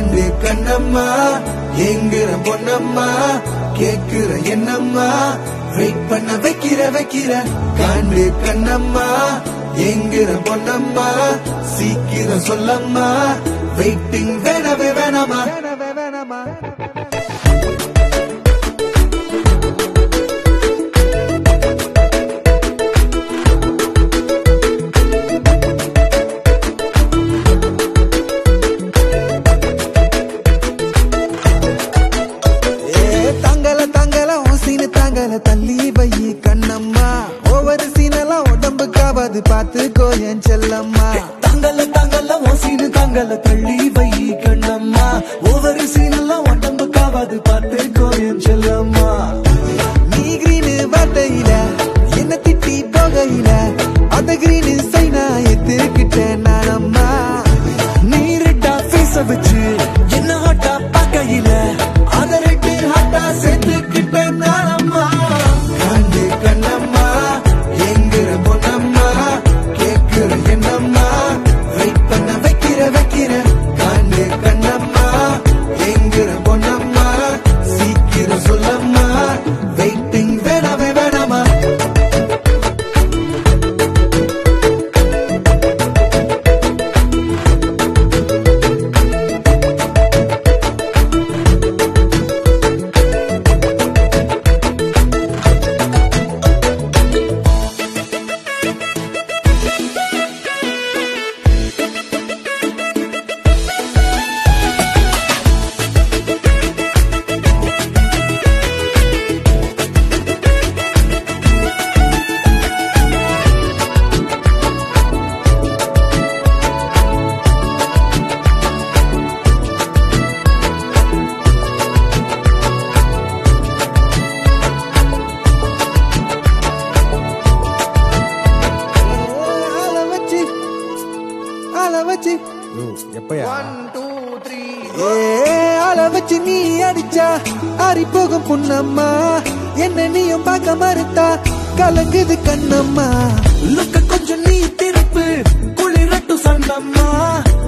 காண்டு கண்ணம்மா எங்குற பொன்னம்மா கேக்குற என்னம்மா வெயிட் பண்ண வைக்கிற வைக்கிற காண்டு கண்ணம்மா எங்குற பொன்னம்மா சீக்கிரம் சொல்லம்மா வெயிட்டிங் வேணவே வேணாமா வேணவே வேணாமா ஏ தங்கல தங்கல உன் சீனு தங்கல தள்ளி வை கண்ணம்மா ஒவ்வொரு சீனெல்லாம் உடம்புக்காவது பார்த்துக்கோ என் செல்லம்மா தங்கல தங்கல ஓ சீனு தங்கல தள்ளி வை கண்ணம்மா ஒவ்வொரு சீனெல்லாம் உடம்புக்காவது பார்த்து கோயன் செல்லம்மா நீ கிரீனு வார்த்தையில என்ன திட்டி போகையில அந்த கிரீனு சைனா எத்துக்கிட்டேன் நானம்மா நீ ரெட்டா பேச வச்சு என்ன ஹாட்டா பார்க்கையில அத ரெட்டு ஹாட்டா சேர்த்துக்கிட்டேன் நானம்மா காண்டு கண்ணம்மா எங்குற பொன்னம்மா கேக்குற என்னம்மா வெயிட் பண்ண வைக்கிற வைக்கிற காண்டு கண்ணம்மா எங்குற பொன்னம்மா சீக்கிரம் சொல்லம்மா வெயிட்டிங் வேணாமே வேணாமா ஆள வச்சு ஆள வச்சு ஏ ஆள வச்சு நீ அடிச்சா ஆறி போகும் புண்ணம்மா என்ன நீயும் பார்க்க மறுத்தா கலங்குது கண்ணம்மா லுக்க கொஞ்சம் நீ திருப்பு குளிரட்டும் சண்டம்மா